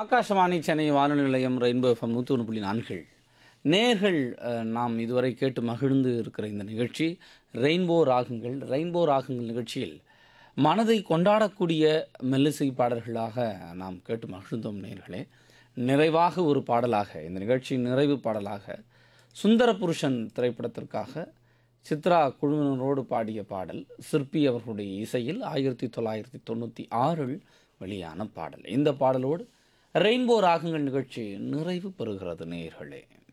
ஆகாஷவாணி சென்னை வானொலி நிலையம் rainbow FM நூற்றி ஒன்று புள்ளி நான்கில் நேர்கள் அஹ், நாம் இதுவரை கேட்டு மகிழ்ந்து இருக்கிற இந்த நிகழ்ச்சி ரெயின்போ ராகங்கள் ரெயின்போ ராகங்கள் நிகழ்ச்சியில் மனதை கொண்டாடக்கூடிய மெல்லிசை பாடல்களாக நாம் கேட்டு மகிழ்ந்தோம் நேர்களே நிறைவாக ஒரு பாடலாக இந்த நிகழ்ச்சியின் நிறைவு பாடலாக சுந்தர புருஷன் திரைப்படத்திற்காக சித்ரா குழுவினரோடு பாடிய பாடல் சிற்பி அவர்களுடைய இசையில் ஆயிரத்தி தொள்ளாயிரத்தி தொண்ணூற்றி ஆறில் வெளியான பாடல் இந்த பாடலோடு ரெயின்போ ராகங்கள் நிகழ்ச்சி நிறைவு பெறுகிறது நேயர்களே